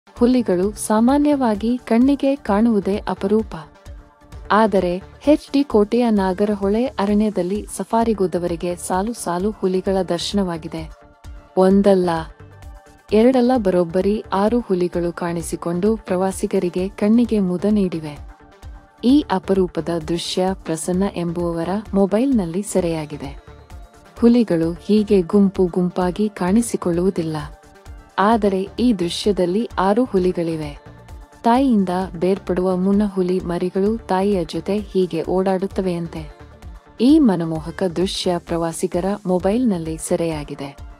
ಹುಲಿಗಳು ಸಾಮಾನ್ಯವಾಗಿ ಕಣ್ಣಿಗೆ ಕಾಣುವುದೇ ಅಪರೂಪ ಆದರೆ ಹೆಚ್ ಡಿ ಕೋಟೆಯ ನಾಗರಹೊಳೆ ಅರಣ್ಯದಲ್ಲಿ ಸಫಾರಿಗೋದವರಿಗೆ ಸಾಲು ಸಾಲು ಹುಲಿಗಳ ದರ್ಶನವಾಗಿದೆ ಒಂದಲ್ಲ ಎರಡಲ್ಲ ಬರೋಬ್ಬರಿ ಆರು ಹುಲಿಗಳು ಕಾಣಿಸಿಕೊಂಡು ಪ್ರವಾಸಿಗರಿಗೆ ಕಣ್ಣಿಗೆ ಮುದ ನೀಡಿವೆ ಈ ಅಪರೂಪದ ದೃಶ್ಯ ಪ್ರಸನ್ನ ಎಂಬುವವರ ಮೊಬೈಲ್ನಲ್ಲಿ ಸೆರೆಯಾಗಿದೆ ಹುಲಿಗಳು ಹೀಗೆ ಗುಂಪು ಗುಂಪಾಗಿ ಕಾಣಿಸಿಕೊಳ್ಳುವುದಿಲ್ಲ ಆದರೆ ಈ ದೃಶ್ಯದಲ್ಲಿ ಆರು ಹುಲಿಗಳಿವೆ ತಾಯಿಯಿಂದ ಬೇರ್ಪಡುವ ಮುನ್ನ ಹುಲಿ ಮರಿಗಳು ತಾಯಿಯ ಜೊತೆ ಹೀಗೆ ಓಡಾಡುತ್ತವೆಯಂತೆ ಈ ಮನಮೋಹಕ ದೃಶ್ಯ ಪ್ರವಾಸಿಗರ ಮೊಬೈಲ್ನಲ್ಲಿ ಸೆರೆಯಾಗಿದೆ